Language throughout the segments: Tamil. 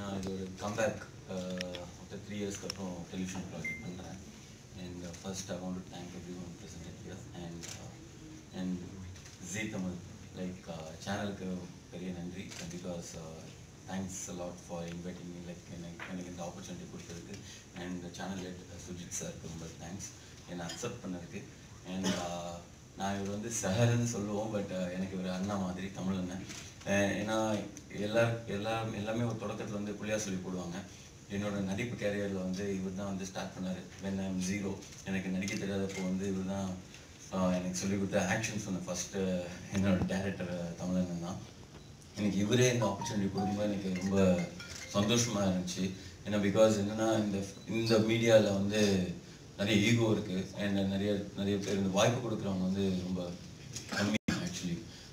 நான் இது ஒரு கம்பேக் ஆஃப்டர் த்ரீ இயர்ஸ்க்கு அப்புறம் டெலிவிஷன் ப்ராஜெக்ட் பண்ணுறேன் and first I want to thank everyone presented here and and Zee Tamil like சேனலுக்கு பெரிய நன்றி because thanks lot for inviting me like எனக்கு எனக்கு இந்த ஆப்பர்ச்சுனிட்டி கொடுத்ததுக்கு அண்ட் சேனல் ஹெட் சுஜித் சாருக்கு ரொம்ப தேங்க்ஸ் என்னை அக்செப்ட் பண்ணதுக்கு அண்ட் நான் இவர் வந்து சஹர்னு சொல்லுவோம் பட் எனக்கு இவர் அண்ணா மாதிரி தமிழ் அண்ணன் அஹ் ஏன்னா எல்லா எல்லா எல்லாமே ஒரு தொடக்கத்தில் வந்து புள்ளியா சொல்லி போடுவாங்க என்னோட நடிப்பு கேரியரில் வந்து இவர் தான் வந்து ஸ்டார்ட் பண்ணார் வென் ஐம் ஜீரோ எனக்கு நடிக்க தெரியாதப்போ வந்து இவர் தான் எனக்கு சொல்லி கொடுத்த ஆக்ஷன் சொன்ன ஃபஸ்ட்டு என்னோட டேரக்டர் தமிழண்ணன் தான் எனக்கு இவரே இந்த ஆப்பர்ச்சுனிட்டி கொடுக்கும்போது எனக்கு ரொம்ப சந்தோஷமாக இருந்துச்சு ஏன்னா பிகாஸ் என்னன்னா இந்த இந்த மீடியாவில் வந்து நிறைய ஈகோ இருக்குது அண்ட் நிறைய நிறைய பேர் இந்த வாய்ப்பு கொடுக்குறவங்க வந்து ரொம்ப கம்மி ஆக்சுவலி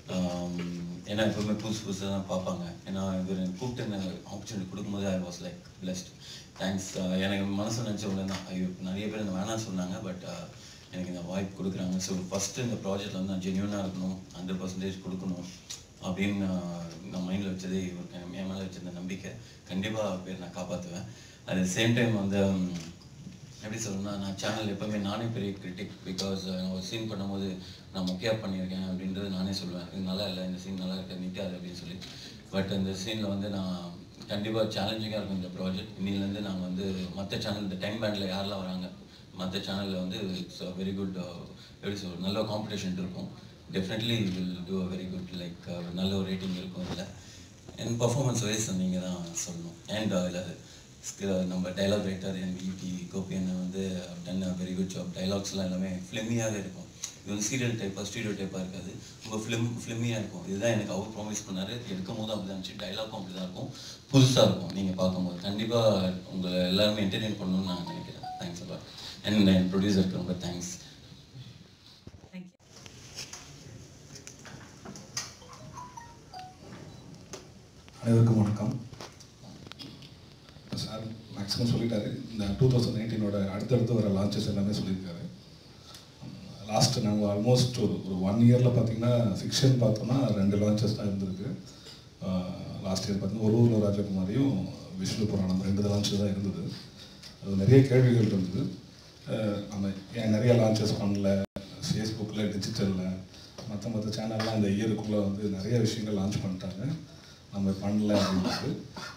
ஏன்னா எப்பவுமே புதுசு புதுசாக தான் பார்ப்பாங்க ஏன்னா இவர் எனக்கு கூப்பிட்டு எனக்கு ஆப்பர்ச்சுனிட்டி கொடுக்கும்போது I was like blessed thanks எனக்கு மனசு நினச்ச உடனே தான் ஐயோ நிறைய பேர் இந்த வேணாம் சொன்னாங்க பட் எனக்கு இந்த வாய்ப்பு கொடுக்குறாங்க ஸோ ஃபஸ்ட்டு இந்த ப்ராஜெக்டில் வந்து நான் ஜென்யூனாக இருக்கணும் ஹண்ட்ரட் பர்சன்டேஜ் கொடுக்கணும் அப்படின்னு நான் நான் மைண்டில் வச்சது இவருக்கு என் மேலே வச்சிருந்த நம்பிக்கை கண்டிப்பாக பேர் நான் காப்பாற்றுவேன் அட் த சேம் டைம் வந்து உம், எப்படி சொல்லணும்னா நான் சேனல் எப்பவுமே நானே பெரிய கிரிட்டிக் பிகாஸ் ஒரு சீன் பண்ணும்போது நான் மொக்கையாக பண்ணியிருக்கேன் அப்படின்றது நானே சொல்லுவேன் இது நல்லா இல்லை இந்த சீன் நல்லா இருக்கு நிற்காது அப்படின்னு சொல்லி பட் இந்த சீனில் வந்து நான் கண்டிப்பாக சேலஞ்சிங்காக இருக்கும் இந்த ப்ராஜெக்ட் இன்னிலேருந்து நாங்கள் வந்து மற்ற சேனல் இந்த டைம் பேண்டில் யாரெல்லாம் வராங்க மற்ற சேனலில் வந்து இட்ஸ் வெரி குட் எப்படி சொல்ற நல்ல காம்படிஷன் இருக்கும் definitely will do a very good like நல்ல ஒரு ரேட்டிங் இருக்கும் இதில் என் பர்ஃபார்மன்ஸ் வைஸ் நீங்கள் தான் சொல்லணும் அண்ட் இதில் நம்ம டைலாக் ரைட்டர் என் விபி கோபியன் வந்து டன் வெரி குட் ஜாப் டைலாக்ஸ்லாம் எல்லாமே ஃபிலிமியாகவே இருக்கும் இது வந்து சீரியல் டைப்பாக ஸ்டூடியோ டைப்பாக இருக்காது ரொம்ப ஃபிலிம் ஃபிலிமியாக இருக்கும் இதுதான் எனக்கு அவர் ப்ராமிஸ் பண்ணார் எடுக்கும் போது அப்படி தான் இருந்துச்சு டைலாக்கும் அப்படி தான் இருக்கும் புதுசாக இருக்கும் நீங்கள் பார்க்கும்போது கண்டிப்பாக உங்களை எல்லாருமே என்டர்டெயின் பண்ணணும்னு நான் நினைக்கிறேன் தேங்க்ஸ் அலா அண்ட் என் ப்ரொடியூசருக்கு ரொம்ப தேங்க்ஸ் தேங்க்யூ அனைவருக்கும் வணக்கம் சார் மேக்ஸிமம் சொல்லிட்டாரு இந்த டூ தௌசண்ட் நைன்டீனோட அடுத்தடுத்து வர லான்ச்சஸ் எல்லாமே சொல்லியிருக்காரு லாஸ்ட் நாங்கள் ஆல்மோஸ்ட் ஒரு ஒரு ஒன் இயரில் பார்த்தீங்கன்னா ஃபிக்ஷன் பார்த்தோம்னா ரெண்டு லான்ச்சஸ் தான் இருந்திருக்கு லாஸ்ட் இயர் பார்த்தீங்கன்னா ஒரு ஊரில் ராஜகுமாரியும் விஷ்ணு புராணம் ரெண்டு லான்ச்சஸ் தான் இருந்தது அது நிறைய கேள்விகள் இருந்தது அஹ் நம்ம ஏன் நிறைய லான்ச்சஸ் பண்ணல ஃபேஸ்புக்கில் டிஜிட்டலில் மற்ற மற்ற சேனல்லாம் இந்த இயருக்குள்ளே வந்து நிறைய விஷயங்கள் லான்ச் பண்ணிட்டாங்க நம்ம பண்ணல அப்படின்றது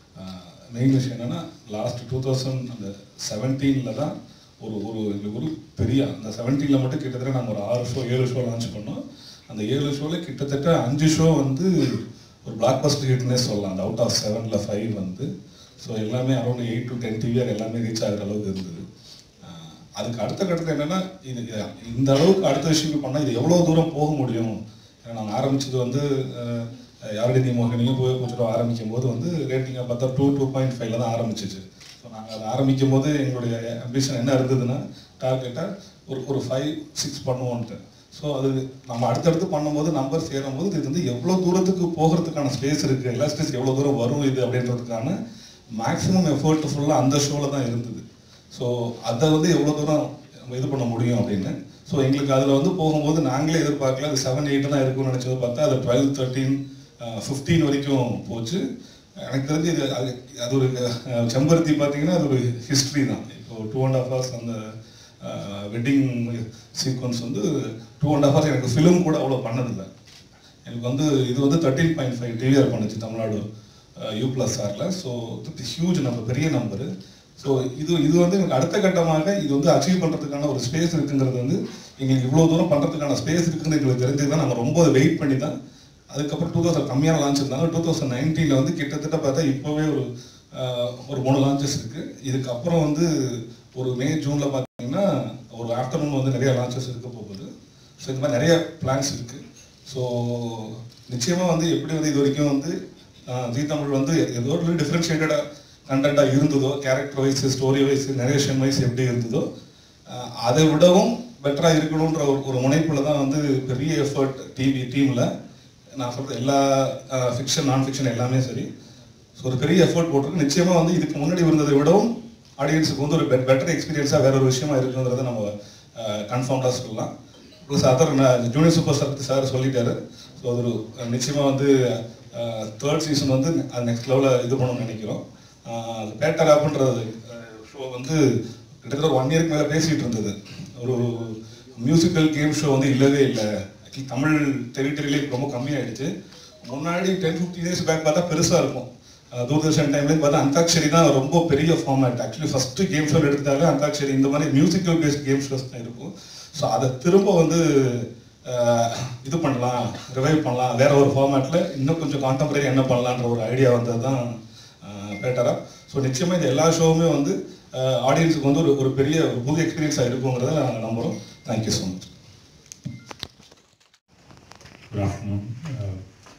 மெயின் விஷயம் என்னென்னா லாஸ்ட் டூ தௌசண்ட் அந்த செவன்டீனில் தான் ஒரு ஒரு எங்களுக்கு ஒரு பெரிய அந்த செவன்டீனில் மட்டும் கிட்டத்தட்ட நம்ம ஒரு ஆறு ஷோ ஏழு ஷோ லான்ச் பண்ணோம் அந்த ஏழு ஷோவில் கிட்டத்தட்ட அஞ்சு ஷோ வந்து ஒரு பிளாக் பஸ்டர் ஹிட்னே சொல்லலாம் அந்த அவுட் ஆஃப் செவனில் ஃபைவ் வந்து ஸோ எல்லாமே around eight to ten TVR எல்லாமே ரீச் ஆகிற அளவுக்கு இருந்தது ஆஹ் அதுக்கு அடுத்த கட்டத்தில் என்னென்னா இது இது- இந்த அளவுக்கு அடுத்த விஷயங்கள் பண்ணால் இது எவ்வளோ தூரம் போக முடியும் ஏன்னா நாங்கள் ஆரம்பிச்சது வந்து அஹ், யாரடி நீ மோகனியும் போய் கொஞ்சம் ஆரம்பிக்கும் போது வந்து ரேட்டிங்கை பார்த்தா டூ டூ பாயிண்ட் ஃபைவ்ல தான் ஆரம்பிச்சிச்சு ஸோ நாங்கள் அதை ஆரம்பிக்கும் போது எங்களுடைய அம்பிஷன் என்ன இருந்ததுன்னா டார்கெட்டாக ஒரு ஒரு ஃபைவ் சிக்ஸ் பண்ணுவோன்ட்டு ஸோ அது நம்ம அடுத்தடுத்து பண்ணும்போது நம்பர் சேரும்போது இது வந்து எவ்வளோ தூரத்துக்கு போகிறதுக்கான ஸ்பேஸ் இருக்குது எலாஸ்டிஸ் எவ்வளோ தூரம் வரும் இது அப்படின்றதுக்கான மேக்ஸிமம் எஃபர்ட் ஃபுல்லாக அந்த ஷோவில் தான் இருந்தது ஸோ அதை வந்து எவ்வளோ தூரம் நம்ம இது பண்ண முடியும் அப்படின்னு ஸோ எங்களுக்கு அதில் வந்து போகும்போது நாங்களே எதிர்பார்க்கல அது செவன் எயிட் தான் இருக்கும்னு நினச்சது பார்த்தா அது டுவெல் தேர்ட்டீன் ஃபிஃப்டீன் வரைக்கும் போச்சு எனக்கு தெரிஞ்சு இது அது அது ஒரு அஹ், செம்பருத்தி பார்த்தீங்கன்னா அது ஒரு ஹிஸ்ட்ரி தான் இப்போ டூ அண்ட் ஹாஃப் ஹவர்ஸ் அந்த வெட்டிங் சீக்வன்ஸ் வந்து டூ அண்ட் ஹாஃப் ஹவர்ஸ் எனக்கு ஃபிலிம் கூட அவ்வளோ பண்ணதில்லை எனக்கு வந்து இது வந்து தேர்ட்டீன் பாயிண்ட் ஃபைவ் டிவிஆர் பண்ணுச்சு தமிழ்நாடு யூ ப்ளஸ் ஆரில் ஸோ ஹியூஜ் நம்பர் பெரிய நம்பரு ஸோ இது இது வந்து எனக்கு அடுத்த கட்டமாக இது வந்து அச்சீவ் பண்ணுறதுக்கான ஒரு ஸ்பேஸ் இருக்குங்கிறது வந்து எங்களுக்கு இவ்வளோ தூரம் பண்ணுறதுக்கான ஸ்பேஸ் இருக்குன்னு எங்களுக்கு தெரிஞ்சது தான் நாங்கள் ரொம்ப வெயிட் பண்ணி தான் அதுக்கப்புறம் டூ தௌசண்ட் கம்மியான லான்ச் இருந்தாங்க டூ தௌசண்ட் நைன்டீனில் வந்து கிட்டத்தட்ட பார்த்தா இப்போவே ஒரு ஆஹ், ஒரு மூணு லான்ச்சஸ் இருக்குது இதுக்கப்புறம் வந்து ஒரு மே ஜூனில் பார்த்தீங்கன்னா ஒரு ஆஃப்டர்நூன் வந்து நிறைய லான்ச்சஸ் இருக்க போகுது ஸோ இந்த மாதிரி நிறைய பிளான்ஸ் இருக்குது ஸோ நிச்சயமாக வந்து எப்படி வந்து இது வரைக்கும் வந்து ஆஹ், ஜீ தமிழ் வந்து ஏதோ ஒரு டிஃப்ரென்ஷியேட்டடாக கண்டென்ட்டாக இருந்ததோ character wise story wise narration wise எப்படி இருந்ததோ ஆஹ், அதை விடவும் பெட்டராக இருக்கணுன்ற ஒரு ஒரு முனைப்பில் தான் வந்து பெரிய எஃபர்ட் டிவி டீமில் நான் சொல்கிறது எல்லா ஃபிக்ஷன் நான் ஃபிக்ஷன் எல்லாமே சரி ஸோ ஒரு பெரிய எஃபர்ட் போட்டிருக்கு நிச்சயமாக வந்து இதுக்கு முன்னாடி இருந்ததை விடவும் ஆடியன்ஸுக்கு வந்து ஒரு பெட்டர் எக்ஸ்பீரியன்ஸாக வேற ஒரு விஷயமா இருக்குங்கிறத நம்ம கன்ஃபார்ம்டாக சொல்லலாம் plus other junior superstar பத்தி சார் சொல்லிட்டாரு ஸோ அது ஒரு அஹ், நிச்சயமா வந்து தேர்ட் சீசன் வந்து அது நெக்ஸ்ட் லெவலில் இது பண்ணணும்னு நினைக்கிறோம் பேட்டர் ஆப்ன்றது ஷோ வந்து கிட்டத்தட்ட ஒன் இயருக்கு மேலே பேசிகிட்டு இருந்தது ஒரு மியூசிக்கல் கேம் ஷோ வந்து இல்லவே இல்லை ஆக்சுவலி தமிழ் டெரிட்டரியிலே ரொம்ப கம்மியாயிடுச்சு முன்னாடி டென் ஃபிஃப்டி இயர்ஸ் பேக் பார்த்தா பெருசாக இருக்கும் அஹ் தூர்தர்ஷன் டைம்லேயும் பார்த்தா அந்தாக்ஷரி தான் ரொம்ப பெரிய format actually first game show எடுத்தாலே அந்தாக்ஷரி இந்த மாதிரி மியூசிக்கல் பேஸ்ட் கேம் ஷோஸ் தான் இருக்கும் ஸோ அதை திரும்ப வந்து அஹ், இது பண்ணலாம் ரிவைவ் பண்ணலாம் வேற ஒரு ஃபார்மேட்டில் இன்னும் கொஞ்சம் கான்டெம்பரரி என்ன பண்ணலான்ற ஒரு ஐடியா வந்தது தான் பேட்டரா ஸோ நிச்சயமாக இந்த எல்லா ஷோவுமே வந்து ஆடியன்ஸுக்கு வந்து ஒரு ஒரு பெரிய ஒரு புது எக்ஸ்பீரியன்ஸாக இருக்குங்கிறத நாங்கள் நம்புகிறோம் thank you so much Good afternoon. Uh,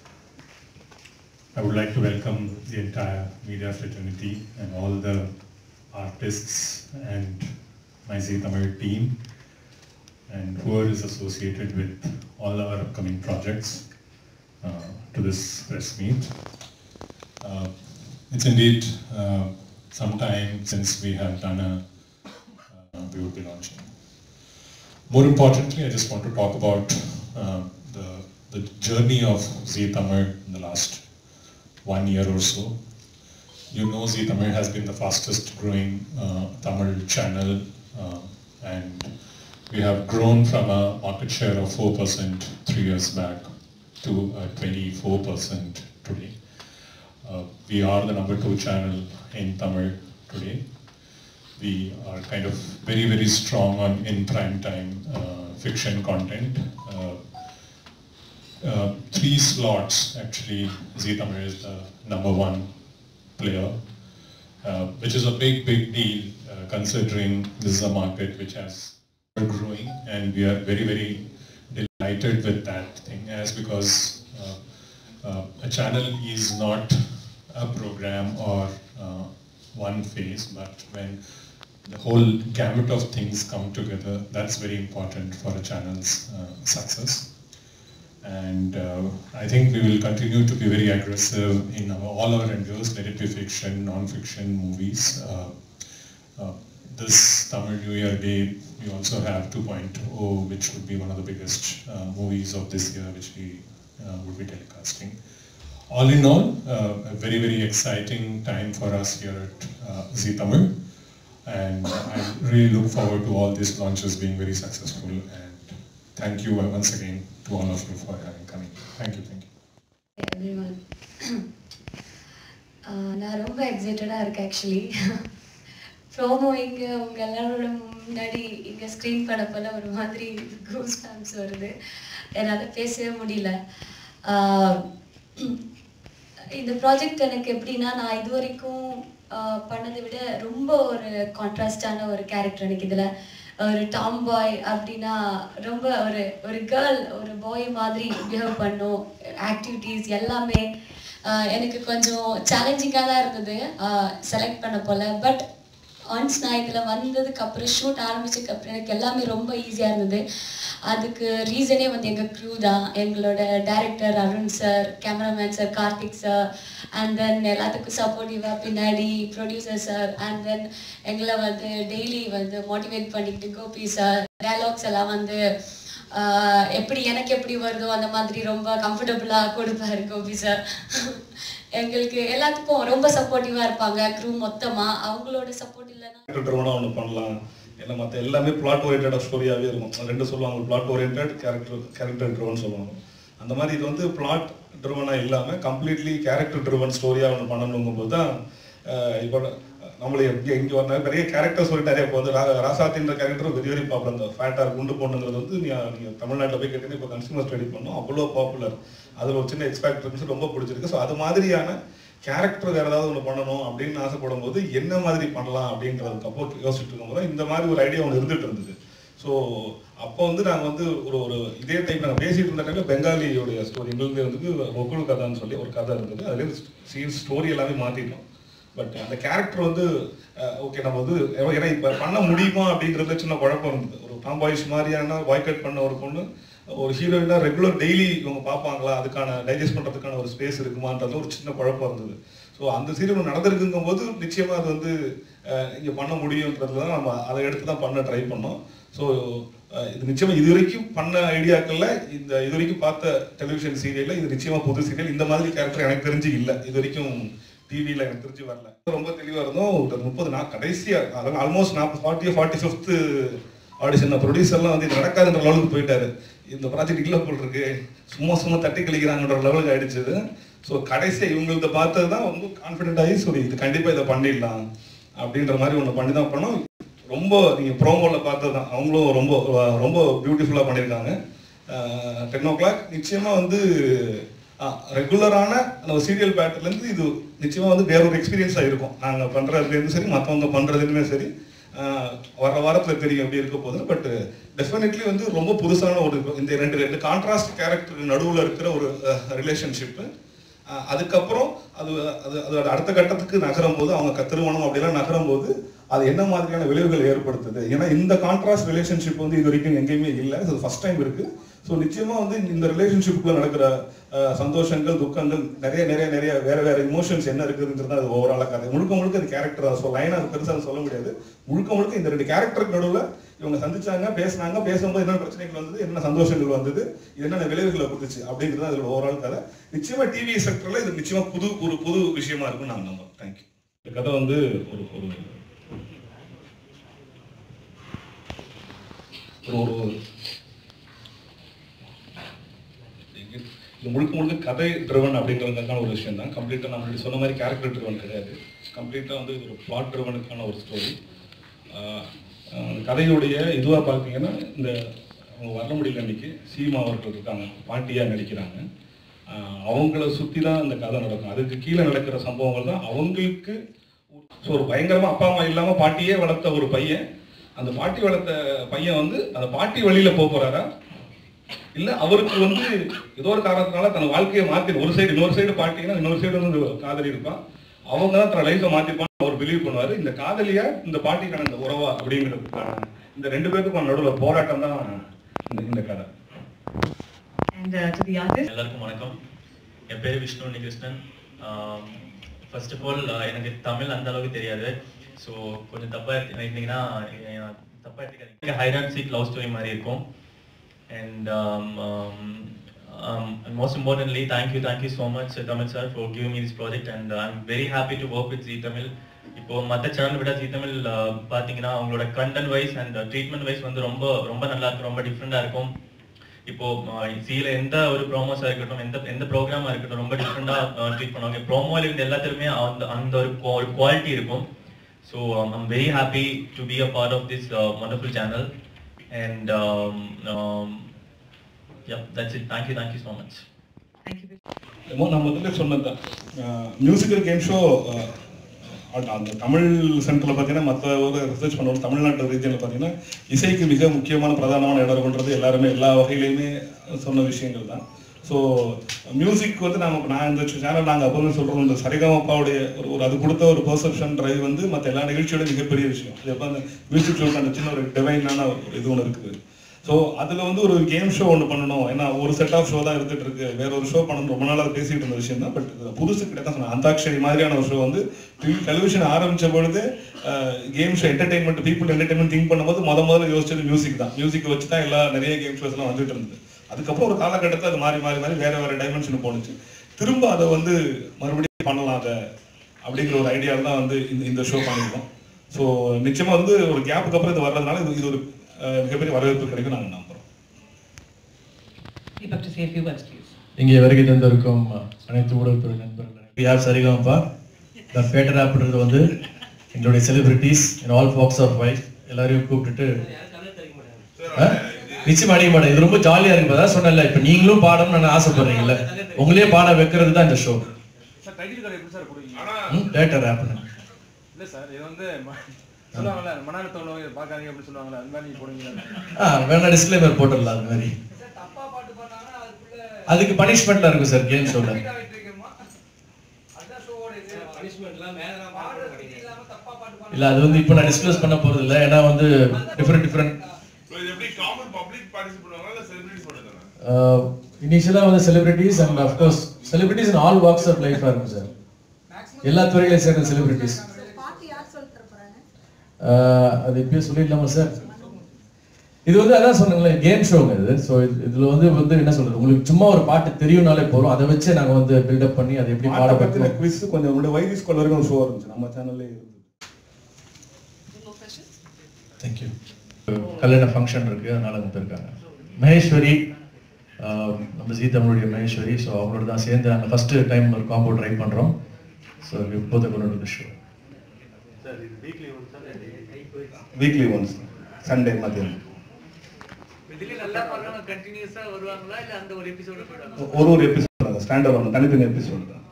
I would like to welcome the entire media fraternity and all the artists and my Zee Tamil team and whoever is associated with all our upcoming projects uh, to this press meet. Uh, It's indeed uh, some time since we have done a, uh, we would be launching. More importantly, I just want to talk about uh, the, the journey of Zee Tamil in the last one year or so. You know Zee Tamil has been the fastest growing uh, Tamil channel uh, and we have grown from a market share of 4% three years back to uh, 24% today. Uh, we are the number two channel in Tamil today we are kind of very very strong on in prime time uh, fiction content. Uh, uh, three slots actually, Zee Tamil is the number one player, uh, which is a big big deal uh, considering this is a market which has been growing and we are very very delighted with that thing as because uh, uh, a channel is not a program or uh, one phase, but when the whole gamut of things come together, that's very important for a channel's uh, success. And uh, I think we will continue to be very aggressive in our, all our endeavors, let it be fiction, non-fiction, movies. Uh, uh, this Tamil New Year Day, we also have 2.0, which would be one of the biggest uh, movies of this year, which we uh, would be telecasting. All in all, uh, a very, very exciting time for us here at uh, Zee Tamil. And I really look forward to all these launches being very successful. And thank you once again to all of you for having coming. Thank you, thank you. everyone. Ah நான் ரொம்ப எக்ஸைட்டடாக இருக்கேன் ஆக்சுவலி ப்ரோமோ இங்கே உங்கள் எல்லாரோட முன்னாடி இங்கே ஸ்க்ரீன் பண்ண போல ஒரு மாதிரி கூஸ் டான்ஸ் வருது என்னால் பேசவே முடியல ஆஹ் இந்த ப்ராஜெக்ட் எனக்கு எப்படின்னா நான் இது வரைக்கும் ஆஹ் பண்ணதை விட ரொம்ப ஒரு கான்ட்ராஸ்டான ஒரு கேரக்டர் எனக்கு இதில் ஒரு டாம் பாய் அப்படின்னா ரொம்ப ஒரு ஒரு கேர்ள் ஒரு பாய் மாதிரி பிஹேவ் பண்ணும் ஆக்டிவிட்டீஸ் எல்லாமே ஆஹ் எனக்கு கொஞ்சம் சேலஞ்சிங்காக தான் இருந்தது செலக்ட் பண்ண போல பட் ஒன்ஸ் நான் இதில் வந்ததுக்கு அப்புறம் ஷூட் ஆரம்பிச்சதுக்கு அப்புறம் எனக்கு எல்லாமே ரொம்ப ஈஸியாக இருந்தது அதுக்கு ரீசனே வந்து எங்கள் க்ரூ தான் எங்களோட director Arun sir cameraman sir Karthik sir and then எல்லாத்துக்கும் சப்போர்ட்டிவாக பின்னாடி ப்ரொடியூசர் சார் அண்ட் தென் எங்களை வந்து டெய்லி வந்து மோட்டிவேட் பண்ணிக்கிட்டு கோபி சார் டயலாக்ஸ் எல்லாம் வந்து ஆஹ், எப்படி எனக்கு எப்படி வருதோ அந்த மாதிரி ரொம்ப கம்ஃபர்டபுளாக கொடுப்பாரு கோபி சார் எங்களுக்கு எல்லாத்துக்கும் ரொம்ப சப்போர்ட்டிவாக இருப்பாங்க க்ரூ மொத்தமாக அவங்களோட சப்போர்ட் இல்லைன்னா கேரக்டர் ட்ரிவனாக ஒன்று பண்ணலாம் ஏன்னா மற்ற எல்லாமே பிளாட் ஓரியன்டாக ஸ்டோரியாகவே இருக்கும் ரெண்டு சொல்லுவாங்க plot orient character character driven சொல்லுவாங்க அந்த மாதிரி இது வந்து பிளாட் ட்ரிவனாக இல்லாமல் கம்ப்ளீட்லி கேரக்டர் ட்ரிவன் ஸ்டோரியாக ஒன்று பண்ணணுங்கும்போது தான் இப்போ நம்மளை எப்படி எங்கே வர நிறைய கேரக்டர் சொல்லிட்டாரே இப்போ வந்து ரா- ராசாத்தின்ற கேரக்டர் வெரி வெரி பாப்புலர் அந்த ஃபேட்டாக குண்டு பொண்ணுங்கிறது வந்து நீங்கள் நீங்கள் தமிழ்நாட்டில் போய் கேட்டீங்கன்னா இப்போ கன்சியூமர் ஸ்டடி பண்ணோம் அவ்வளோ பாப்புலர் அதில் ஒரு சின்ன எக்ஸ்பேக்ட் இருந்துச்சு ரொம்ப பிடிச்சிருக்கு ஸோ அது மாதிரியான கேரக்டர் வேற ஏதாவது ஒன்று பண்ணணும் அப்படின்னு ஆசைப்படும் போது என்ன மாதிரி பண்ணலாம் அப்படின்றதுக்கு அப்போ யோசிச்சுட்டு இருக்கும்போது இந்த மாதிரி ஒரு ஐடியா ஒன்று இருந்துட்டு இருந்தது ஸோ அப்போ வந்து நாங்கள் வந்து ஒரு ஒரு இதே டைப் நாங்கள் பேசிட்டு இருந்த டைம்ல பெங்காலியோடைய ஸ்டோரி எங்களுக்கு வந்து ஒக்குழு கதைன்னு சொல்லி ஒரு கதை இருந்தது அதுலேயே சீன் ஸ்டோரி எல்லாமே மாற்றிட்டோம் பட் அந்த கேரக்டர் வந்து ஓகே நம்ம வந்து ஏன்னா இப்போ பண்ண முடியுமா அப்படிங்கிறதுல சின்ன குழப்பம் இருந்தது ஒரு டாம்பாய்ஸ் மாதிரியான பாய்கட் பண்ண ஒரு பொண்ணு ஒரு ஹீரோயினா ரெகுலர் டெய்லி இவங்க பார்ப்பாங்களா அதுக்கான டைஜஸ்ட் பண்ணுறதுக்கான ஒரு ஸ்பேஸ் இருக்குமான்றது ஒரு சின்ன குழப்பம் இருந்தது ஸோ அந்த சீரியல் நடந்திருக்குங்கும் போது நிச்சயமாக அது வந்து இங்கே பண்ண முடியுன்றதுல தான் நம்ம அதை எடுத்து தான் பண்ண ட்ரை பண்ணோம் ஸோ இது நிச்சயமா இது வரைக்கும் பண்ண ஐடியாக்கள்ல இந்த இது வரைக்கும் பார்த்த டெலிவிஷன் சீரியல்ல இது நிச்சயமா புது சீரியல் இந்த மாதிரி கேரக்டர் எனக்கு தெரிஞ்சு இல்லை இது வரைக்கும் டிவியில் எனக்கு தெரிஞ்சு வரல ரொம்ப தெளிவாக இருந்தோம் ஒரு முப்பது நாள் கடைசியாக அதாவது ஆல்மோஸ்ட் நாற்பது ஃபார்ட்டி ஃபார்ட்டி ஃபிஃப்த்து ஆடிஷன் ப்ரொடியூசர்லாம் வந்து இது நடக்காதுன்ற லெவலுக்கு போயிட்டாரு இந்த ப்ராஜெக்ட் இல்லை போல் இருக்கு சும்மா சும்மா தட்டி கழிக்கிறாங்கன்ற லெவலுக்கு ஆயிடுச்சு ஸோ கடைசியாக இவங்கள்ட்ட பார்த்தது தான் ரொம்ப கான்ஃபிடென்ட் ஆகி சரி இது கண்டிப்பாக இதை பண்ணிடலாம் அப்படின்ற மாதிரி ஒன்று பண்ணி தான் பண்ணோம் ரொம்ப நீங்கள் ப்ரோமோவில் பார்த்தது தான் அவங்களும் ரொம்ப ரொம்ப பியூட்டிஃபுல்லாக பண்ணியிருக்காங்க டென் ஓ கிளாக் நிச்சயமாக வந்து ரெகுலரான அந்த சீரியல் பேட்டர்லேருந்து இது நிச்சயமாக வந்து வேற ஒரு எக்ஸ்பீரியன்ஸாக இருக்கும் நாங்கள் பண்ணுறதுலேருந்து சரி மற்றவங்க பண்ணுறதுலையுமே சரி ஆஹ் வர வாரத்தில் தெரியும் எப்படி இருக்க போகுது பட் டெஃபினெட்லி வந்து ரொம்ப புதுசான ஒரு இந்த ரெண்டு ரெண்டு கான்ட்ராஸ்ட் கேரக்டருக்கு நடுவில் இருக்கிற ஒரு ரிலேஷன்ஷிப்பு அதுக்கப்புறம் அது அது அதோட அடுத்த கட்டத்துக்கு நகரும் போது அவங்க க- திருமணம் அப்படிலாம் நகரும் போது அது என்ன மாதிரியான விளைவுகள் ஏற்படுத்துது ஏன்னா இந்த கான்ட்ராஸ்ட் ரிலேஷன்ஷிப் வந்து இது வரைக்கும் எங்கேயுமே இல்லை இது ஃபர்ஸ்ட் டைம் இருக்கு ஸோ நிச்சயமா வந்து இந்த ரிலேஷன்ஷிப்புக்குள்ள நடக்கிற அஹ், சந்தோஷங்கள் துக்கங்கள் நிறைய நிறைய நிறைய வேற வேற இமோஷன்ஸ் என்ன இருக்குதுன்றது அது ஓவராலாக கதை முழுக்க முழுக்க அது கேரக்டர் தான் ஸோ லைனாக அது பெருசாக சொல்ல முடியாது முழுக்க முழுக்க இந்த ரெண்டு கேரக்டருக்கு நடுவில் இவங்க சந்திச்சாங்க பேசினாங்க பேசும்போது என்ன பிரச்சனைகள் வந்தது என்ன சந்தோஷங்கள் வந்தது இது என்னென்ன விளைவுகளை கொடுத்துச்சு அப்படிங்கிறது தான் இதோட ஓவரால் கதை நிச்சயமா டிவி செக்டர்ல இது நிச்சயமா புது ஒரு புது விஷயமா இருக்கும் நாங்கள் நம்புறோம் தேங்க்யூ இந்த கதை வந்து ஒரு ஒரு ஒரு ஒரு இது இது முழுக்க முழுக்க கதை ட்ரிவன் அப்படிங்கிறதுக்கான ஒரு விஷயம் தான் கம்ப்ளீட்டாக நான் முன்னாடி சொன்ன மாதிரி கேரக்டர் ட்ரிவன் கிடையாது கம்ப்ளீட்டாக வந்து இது ஒரு பிளாட் ட்ரிவனுக்கான ஒரு ஸ்டோரி கதையுடைய இதுவாக பார்த்தீங்கன்னா இந்த அவங்க வர முடியல அன்னைக்கு சீமா அவர்கள் இருக்காங்க பாட்டியாக நடிக்கிறாங்க ஆஹ் அவங்கள சுற்றி தான் இந்த கதை நடக்கும் அதுக்கு கீழே நடக்கிற சம்பவங்கள் தான் அவங்களுக்கு ஸோ ஒரு பயங்கரமாக அப்பா அம்மா இல்லாமல் பாட்டியே வளர்த்த ஒரு பையன் அந்த பாட்டி வளர்த்த பையன் வந்து அந்த பாட்டி வழியில் போக போகிறாரா இல்ல அவருக்கு வந்து ஏதோ ஒரு காரணத்தினால தன் வாழ்க்கையை மாத்தி ஒரு சைடு இன்னொரு சைடு பாட்டிங்கன்னா இன்னொரு சைடு வந்து காதலி இருப்பான் அவங்க தான் தன் லைஃப்பை மாத்திப்பான் அவர் பிலீவ் பண்ணுவாரு இந்த காதலியா இந்த பாட்டிக்கான இந்த உறவா அப்படிங்கிறதுக்கான இந்த ரெண்டு பேருக்கும் நடுவில் போராட்டம் தான் இந்த இந்த கதை And uh, to the artist, எல்லாருக்கும் வணக்கம் என் பேர் Vishnu Unnikrishnan first of all எனக்கு தமிழ் அந்த அளவுக்கு தெரியாது ஸோ கொஞ்சம் தப்பா எடுத்தீங்கன்னா தப்பா எடுத்துக்காதீங்க ஹைரான் சீக் லவ் ஸ்டோரி மாதிரி இருக்கும் and most importantly thank you thank you so much Tamil sir for giving me this project and I am very happy to work with Zee Tamil இப்போ மற்ற சேனல் விட ஜி தமிழ் uh, பார்த்தீங்கன்னா அவங்களோட content wise and treatment wise வந்து ரொம்ப ரொம்ப நல்லா இருக்கும் ரொம்ப டிஃப்ரெண்டாக இருக்கும் இப்போ சீல எந்த ஒரு ப்ரோமோஸா இருக்கட்டும் எந்த எந்த ப்ரோக்ராமா இருக்கட்டும் ரொம்ப டிஃப்ரெண்டா ட்ரீட் பண்ணுவாங்க ப்ரோமோல இருந்து எல்லாத்துலயுமே அந்த அந்த ஒரு குவாலிட்டி இருக்கும் so I'm very happy to be a part of this wonderful channel and that's it thank you thank you so much thank you. என்னமோ நான் முதல்ல சொன்னது தான் மியூசிக்கல் கேம் ஷோ அந்த தமிழ் சென்டரில் பார்த்தீங்கன்னா மற்ற ஒரு ரிசர்ச் பண்ணுவோம் தமிழ்நாட்டு ரீஜனில் பார்த்தீங்கன்னா இசைக்கு மிக முக்கியமான பிரதானமான இடம் இருக்குன்றது எல்லாருமே எல்லா வகையிலையுமே சொன்ன விஷயங்கள் தான் ஸோ மியூசிக் வந்து நம்ம நான் இந்த சேனல் நாங்கள் அப்போவே சொல்கிறோம் இந்த சரிகமப்பாவுடைய ஒரு ஒரு அது கொடுத்த ஒரு பர்செப்ஷன் டிரைவ் வந்து மற்ற எல்லா நிகழ்ச்சியோட மிகப்பெரிய விஷயம் அது எப்போ அந்த மியூசிக் ஷோக்கு அந்த சின்ன ஒரு டிவைனான ஒரு இது ஒன்று இருக்குது ஸோ அதில் வந்து ஒரு கேம் ஷோ ஒன்று பண்ணணும் ஏன்னா ஒரு செட் ஆஃப் ஷோ தான் இருந்துட்டு இருக்கு வேற ஒரு ஷோ பண்ணணும் ரொம்ப நாளாக பேசிட்டு இருந்த விஷயம் தான் பட் புதுசு கிட்ட தான் சொன்னேன் அந்தாக்ஷரி மாதிரியான ஒரு ஷோ வந்து டெலிவிஷன் ஆரம்பிச்ச பொழுது game show entertainment people entertainment think பண்ணும்போது முத முதல்ல யோசிச்சது மியூசிக் தான் மியூசிக் வச்சு தான் எல்லா நிறைய கேம் ஷோஸ் எல்லாம் வந்துட்டு இருந்தது அதுக்கப்புறம் ஒரு காலகட்டத்தில் அது மாறி மாறி மாறி வேற வேற டைமென்ஷன் போணுச்சு திரும்ப அதை வந்து மறுபடியும் பண்ணலாம் அதை அப்படிங்கிற ஒரு ஐடியாவில் தான் வந்து இந்த இந்த ஷோ பண்ணியிருக்கோம் ஸோ நிச்சயமா வந்து ஒரு கேப்புக்கு அப்புறம் இது வர்றதுனால இது இது ஒரு அஹ், மிகப்பெரிய வரவேற்பு கிடைக்கும் நாங்கள் நம்புறோம் Deepak to say a few words, please. இங்கே வருகை தந்திருக்கும் அனைத்து ஊடகத்துறை நண்பர்கள் யார் சரிகமப்பா இந்த பேட்டர் ஆப்ன்றது வந்து எங்களுடைய celebrities in all walks of life எல்லாரையும் கூப்பிட்டுட்டு ஆ? நிச்சயமா அடிக்க மாட்டேன் இது ரொம்ப ஜாலியா இருக்கு அதான் சொன்னேன்ல இப்ப நீங்களும் பாடணும்னு நான் ஆசைப்படுறீங்கல்ல உங்களையே பாட வைக்கிறது தான் இந்த ஷோ சார் டைட்டில் கார்டு எப்படி சார் கொடுக்கீங்க பேட்டர் ஆப்னு இல்ல சார் இது வந்து ம- சொல்லுவாங்கல்ல மன அழுத்தம் உள்ளவங்க இதை பார்க்காதீங்க அப்படின்னு சொல்லுவாங்கல்ல அந்த மாதிரி நீங்க போடுவீங்களா ஆ வேணா டிஸ்க்ளைமர் போட்டுடலாம் அது மாதிரி தப்பா பாட்டு பண்ணாங்கன்னா அதுக்குள்ள அதுக்கு பனிஷ்மெண்ட்லாம் இருக்கும் சார் கேம் ஷோல அதான் ஷோவோட இது பனிஷ்மெண்ட்லாம் மேல நான் பாட்டு இல்லாம தப்பா பாட்டு இல்ல அது வந்து இப்போ நான் டிஸ்க்ளோஸ் பண்ண போறது இல்ல ஏன்னா வந்து டிஃப்ரெண்ட் டிஃப்ரெண்ட் இது எப்படி காமன் பப்ளிக் பார்ட்டிசிபேட் பண்ணுவாங்களா இல்ல செலிபிரிட்டிஸ் மட்டும் தானே இனிஷியலாக வந்து celebrities and of course celebrities in all walks of லைஃபாக இருக்கும் சார் எல்லா துறைகளையும் சேர்ந்த செலிபிரிட்டிஸ் அது இப்பயே சொல்லிடலாமா சார் இது வந்து அதான் சொன்னீங்களே கேம் ஷோங்க இது ஸோ இதுல வந்து வந்து என்ன சொல்றது உங்களுக்கு சும்மா ஒரு பாட்டு தெரியும்னாலே போதும் அதை வச்சு நாங்க வந்து பில்டப் பண்ணி அதை எப்படி பாட பாட்டை பத்தின வைக்கணும் குவிஸ் கொஞ்சம் உங்களுடைய வைதிஸ் ஸ்கூல் வரைக்கும் ஷோ இருந்துச்சு நம்ம சேனல்லே இருந்தது தேங்க்யூ கல்யாண ஃபங்க்ஷன் இருக்கு அதனால அங்கே போயிருக்காங்க மகேஸ்வரி ஆஹ், நம்ம ஜீ தமிழுடைய மகேஸ்வரி ஸோ அவங்களோட தான் சேர்ந்து நாங்கள் ஃபர்ஸ்ட் டைம் ஒரு காம்போ ட்ரை பண்ணுறோம் ஸோ இப்போதை கொண்டு வந்து ஷோ வீக்லி ஒன்ஸ் சண்டே மதியம் இதுல நல்லா பண்றவங்க கண்டினியூஸா வருவாங்களா இல்ல அந்த ஒரு எபிசோட போயிடுவாங்க ஒரு ஒரு எபிசோட் ஸ்டாண்டர்ட் ஒன்று தனித்தனி எபிசோடு தான்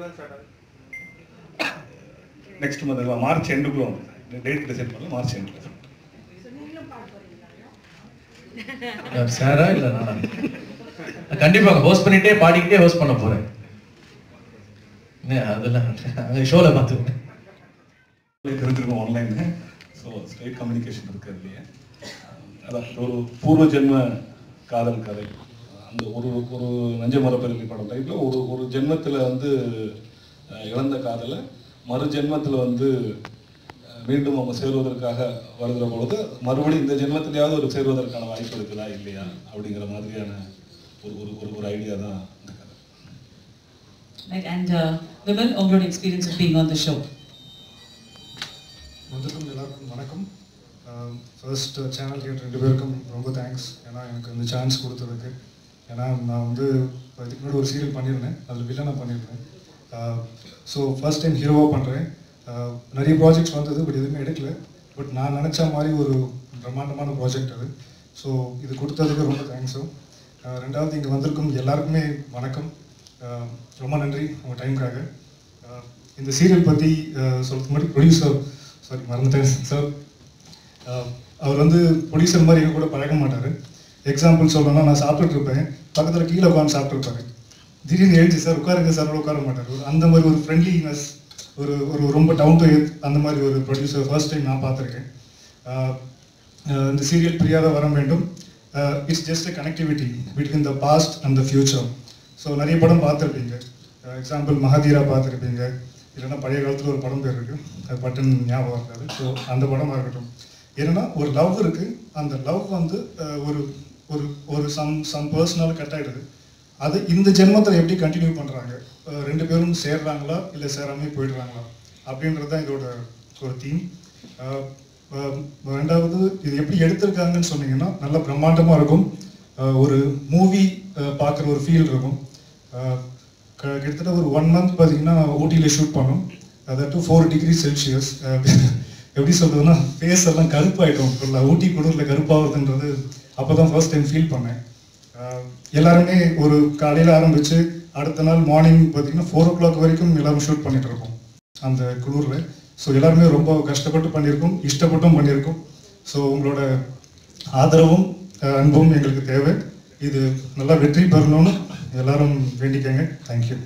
நெக்ஸ்ட் மந்த் மார்ச் எண்டுக்குள்ள வந்து டேட் டிசைட் பண்ணல மார்ச் எண்டுக்குள்ள சாரா இல்லை நானா கண்டிப்பாக ஹோஸ்ட் பண்ணிட்டே பாடிக்கிட்டே ஹோஸ்ட் பண்ண போறேன் என்ன அதெல்லாம் அங்கே ஷோவில் பார்த்துக்கோங்க தெரிஞ்சிருக்கோம் ஆன்லைன் ஸோ ஸ்ட்ரைட் கம்யூனிகேஷன் இருக்கு அதுலேயே அதான் ஒரு பூர்வ ஜென்ம காதல் கதை அந்த ஒரு ஒரு நஞ்ச மரப்பெருமை படம் டைப்பில் ஒரு ஒரு ஜென்மத்தில் வந்து அஹ், இழந்த காதலை மறு ஜென்மத்தில் வந்து அஹ், மீண்டும் அவங்க சேருவதற்காக வருகிற பொழுது மறுபடியும் இந்த ஜென்மத்திலேயாவது ஒரு சேருவதற்கான வாய்ப்பு இருக்குதா இல்லையா அப்படிங்கிற மாதிரியான ஒரு ஒரு ஒரு ஒரு ஐடியா தான் இந்த கதை Right, and uh, Vimal, overall experience of being on the show. முதற்கும் எல்லாருக்கும் வணக்கம் ஃபர்ஸ்ட் சேனல் கேட்ட ரெண்டு பேருக்கும் ரொம்ப தேங்க்ஸ் ஏன்னா எனக்கு இந்த சான்ஸ் கொடுத்ததுக்கு ஏன்னா நான் வந்து இப்ப இதுக்கு முன்னாடி ஒரு சீரியல் பண்ணியிருந்தேன் அதில் வில்லனாக பண்ணியிருந்தேன் ஸோ ஃபர்ஸ்ட் டைம் ஹீரோவாக பண்ணுறேன் நிறைய ப்ராஜெக்ட்ஸ் வந்தது பட் எதுவுமே எடுக்கல பட் நான் நினச்ச மாதிரி ஒரு பிரம்மாண்டமான ப்ராஜெக்ட் அது ஸோ இது கொடுத்ததுக்கு ரொம்ப தேங்க்ஸும் ரெண்டாவது இங்கே வந்திருக்கும் எல்லாருக்குமே வணக்கம் அஹ், ரொம்ப நன்றி உங்கள் டைமுக்காக அஹ், இந்த சீரியல் பற்றி சொல்றது முன்னாடி ப்ரொடியூசர் சாரி மறந்துட்டேன் சார் அவர் வந்து ப்ரொடியூசர் மாதிரி எங்க கூட பழக மாட்டார் எக்ஸாம்பிள் சொல்லணும்னா நான் சாப்பிட்டுட்டு இருப்பேன் பக்கத்தில் கீழே உட்காந்து சாப்பிட்டுருப்பாரு திடீர்னு எழுந்து சார் உட்காருங்க சார் உட்கார மாட்டார் ஒரு அந்த மாதிரி ஒரு ஃப்ரெண்ட்லினஸ் ஒரு ஒரு ரொம்ப டவுன் டு அந்த மாதிரி ஒரு ப்ரொடியூசர் ஃபர்ஸ்ட் டைம் நான் பார்த்துருக்கேன் ஆஹ் ஆஹ் இந்த சீரியல் பிரியாத வர வேண்டும் it's just a connectivity between the past and the future so நிறைய படம் பார்த்துருப்பீங்க எக்ஸாம்பிள் மகாதீரா பார்த்துருப்பீங்க இல்லைன்னா பழைய காலத்தில் ஒரு படம் பேர் இருக்கு அது பட்டன் ஞாபகம் இருக்காது ஸோ அந்த படமாக இருக்கட்டும் என்னன்னா ஒரு லவ் இருக்கு அந்த லவ் வந்து ஆஹ் ஒரு ஒரு ஒரு சம் சம் பர்சனால் கட் ஆயிடுது அது இந்த ஜென்மத்தில் எப்படி கண்டினியூ பண்ணுறாங்க ரெண்டு பேரும் சேர்றாங்களா இல்லை சேராமே போயிடுறாங்களா அப்படின்றது தான் இதோட ஒரு தீம் ரெண்டாவது இது எப்படி எடுத்திருக்காங்கன்னு சொன்னீங்கன்னா நல்ல பிரம்மாண்டமாக இருக்கும் அஹ் ஒரு மூவி பார்க்குற ஒரு ஃபீல் இருக்கும் அஹ் க- கிட்டத்தட்ட ஒரு ஒன் மந்த் பார்த்தீங்கன்னா ஊட்டியில் ஷூட் பண்ணோம் அதாவது ஃபோர் டிகிரி செல்சியஸ் எப்படி சொல்றதுன்னா ஃபேஸ் எல்லாம் கருப்பாயிடும் ஃபுல்லாக ஊட்டி குளிரில் கருப்பாகுதுன்றது அப்போ தான் ஃபர்ஸ்ட் டைம் ஃபீல் பண்ணேன் அஹ் எல்லாருமே ஒரு காலையில் ஆரம்பிச்சு அடுத்த நாள் மார்னிங் பார்த்தீங்கன்னா ஃபோர் ஓ கிளாக் வரைக்கும் எல்லாரும் ஷூட் பண்ணிட்டு இருக்கோம் அந்த குளிரில் ஸோ எல்லாருமே ரொம்ப கஷ்டப்பட்டு பண்ணியிருக்கோம் இஷ்டப்பட்டும் பண்ணியிருக்கோம் ஸோ உங்களோட ஆதரவும் அஹ், அன்பும் எங்களுக்கு தேவை இது நல்லா வெற்றி பெறணும்னு எல்லாரும் வேண்டிக்கங்க thank you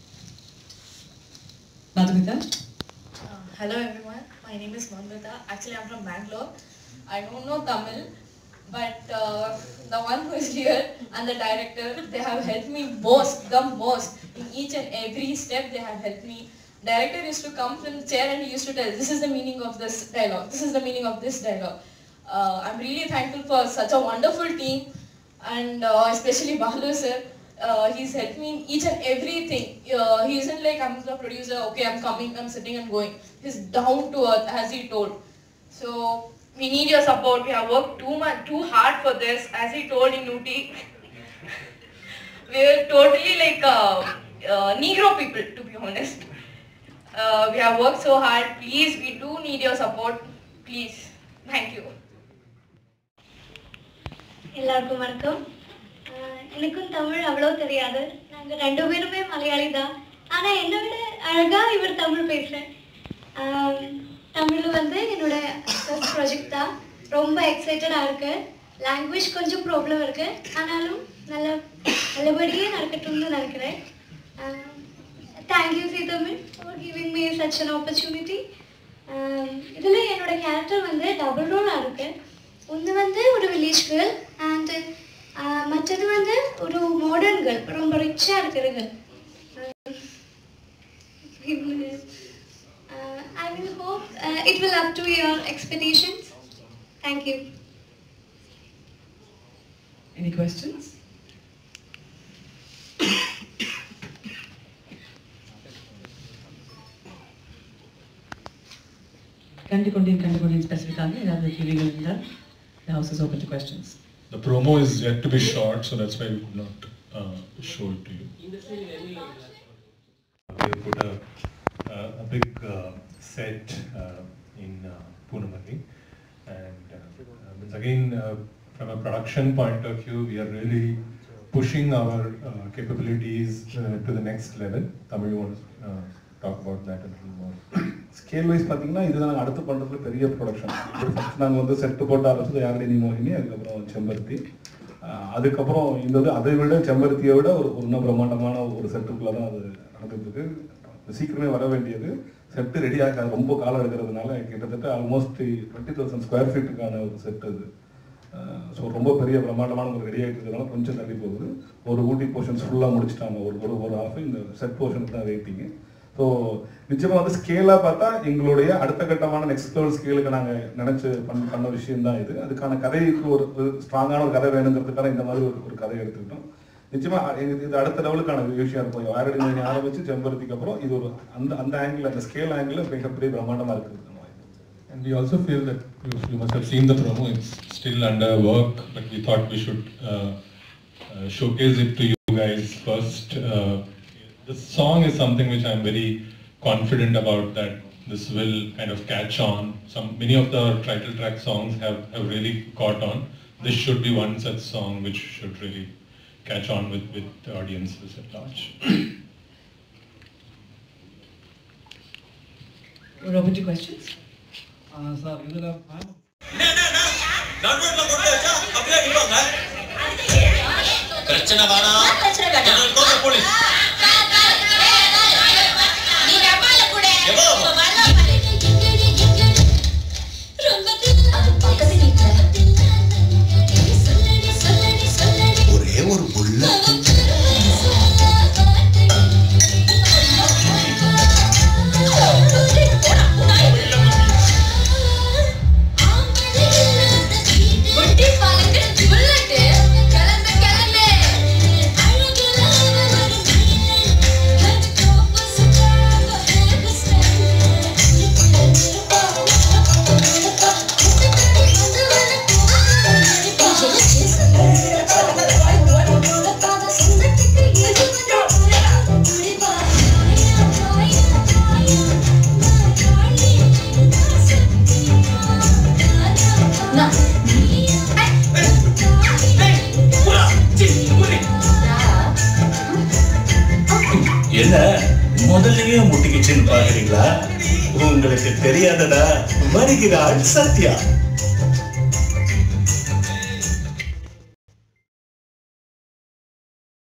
Madhumita? Uh, hello everyone, my name is Mandita. Actually, I'm from Bangalore. I don't know Tamil, but uh, the one who is here and the director, they have helped me most, the most. In each and every step, they have helped me. Director used to come from the chair and he used to tell, this is the meaning of this dialogue, this is the meaning of this dialogue. Uh, I'm really thankful for such a wonderful team and uh, especially Balu sir. Uh, he's helped me in each and everything. Uh, he isn't like I'm the producer, okay, I'm coming, I'm sitting and going. He's down to earth, as he told. So we need your support. We have worked too much, too hard for this. As he told in Uti, we're totally like uh, uh, Negro people, to be honest. Uh, we have worked so hard. Please, we do need your support. Please, thank you. எல்லாருக்கும் வணக்கம் ஆஹ் எனக்கும் தமிழ் அவ்வளோ தெரியாது நாங்கள் ரெண்டு பேருமே மலையாளி தான் ஆனால் என்னை விட அழகாக இவர் தமிழ் பேசுகிறேன் தமிழ் வந்து என்னோட ஃபர்ஸ்ட் ப்ராஜெக்ட் தான் ரொம்ப எக்ஸைட்டடாக இருக்கு லாங்குவேஜ் கொஞ்சம் ப்ராப்ளம் இருக்கு ஆனாலும் நல்ல நல்லபடியே நடக்கட்டும்னு நினைக்கிறேன் தேங்க்யூ சி Tamil for giving me such an opportunity இதில் என்னோட கேரக்டர் வந்து டபுள் ரோலாக இருக்கு ஒன்று வந்து ஒரு வில்லேஜ் கேர்ள் அண்ட் மற்றது வந்து ஒரு மாடர்ன் கேர்ள் ரொம்ப ரிச்சாக இருக்கிற girl I will hope it will up to your expectations thank you Any questions? கண்டுகொண்டேன் கண்டுகொண்டேன் ஸ்பெசிஃபிக்காக ஏதாவது கேள்விகள் இருந்தால் the house is open to questions. The promo is yet to be shot, so that's why we could not uh, show it to you. We have put a, uh, a big uh, set uh, in uh, Punamalli, and uh, it's again uh, from a production point of view, we are really pushing our uh, capabilities uh, to the next level. Tamil, you want to uh, talk about that a little more? Scale wise பார்த்தீங்கன்னா இதுதான் நாங்கள் அடுத்து பண்ணுறதுல பெரிய ப்ரொடக்ஷன் ஃபஸ்ட் நாங்கள் வந்து செட்டு போட்டு ஆரம்பிச்சது யாழினி மோகினி அதுக்கப்புறம் செம்பருத்தி ஆஹ் அதுக்கப்புறம் இந்த இது அதை விட செம்பருத்தியை விட ஒரு ஒரு இன்னும் பிரம்மாண்டமான ஒரு செட்டுக்குள்ளே தான் அது நடந்துட்டு இருக்கு சீக்கிரமே வர வேண்டியது செட்டு ரெடி ஆக ரொம்ப காலம் எடுக்கிறதுனால கிட்டத்தட்ட ஆல்மோஸ்ட் டுவெண்ட்டி தௌசண்ட் ஸ்கொயர் ஃபீட்டுக்கான ஒரு செட் அது ஸோ ரொம்ப பெரிய பிரம்மாண்டமான ஒரு ரெடி ஆகிட்டு இருக்கிறதுனால கொஞ்சம் தள்ளி போகுது ஒரு ஊட்டி போர்ஷன்ஸ் ஃபுல்லாக முடிச்சிட்டாங்க ஒரு ஒரு ஒரு ஹாஃப் இந்த செட் போர்ஷனுக்கு தான் வெயிட்டிங்கு ஸோ நிச்சயமாக வந்து ஸ்கேலாக பார்த்தா எங்களுடைய அடுத்த கட்டமான நெக்ஸ்ட் லெவல் ஸ்கேலுக்கு நாங்கள் நினச்சி பண்ண பண்ண விஷயம் தான் இது அதுக்கான கதைக்கு ஒரு ஸ்ட்ராங்கான ஒரு கதை வேணுங்கிறதுக்கான இந்த மாதிரி ஒரு ஒரு கதை எடுத்துக்கிட்டோம் நிச்சயமாக இது இது அடுத்த லெவலுக்கான விஷயம் இருக்கும் ஆரடி மணி ஆரம்பிச்சு செம்பருத்திக்கு அப்புறம் இது ஒரு அந்த அந்த ஆங்கிள் அந்த ஸ்கேல் ஆங்கிள் மிகப்பெரிய பிரம்மாண்டமாக இருக்குது And we also feel that you, you must have seen the promo, it's still under work, but we thought we should uh, uh, showcase it to you guys first. Uh, this song is something which I'm very confident about that this will kind of catch on. Some many of the title track songs have, have really caught on. This should be one such song which should really catch on with, with the audiences at large. We're open to questions. Sir இதில் பிரச்சனை வேணாம் போலீஸ் ஒரே ஒரு புல்லட் என்ன முதல்லயே முட்டிக்கிச்சுன்னு பாக்குறீங்களா உங்களுக்கு தெரியாதடா வருகிறாள் சத்யா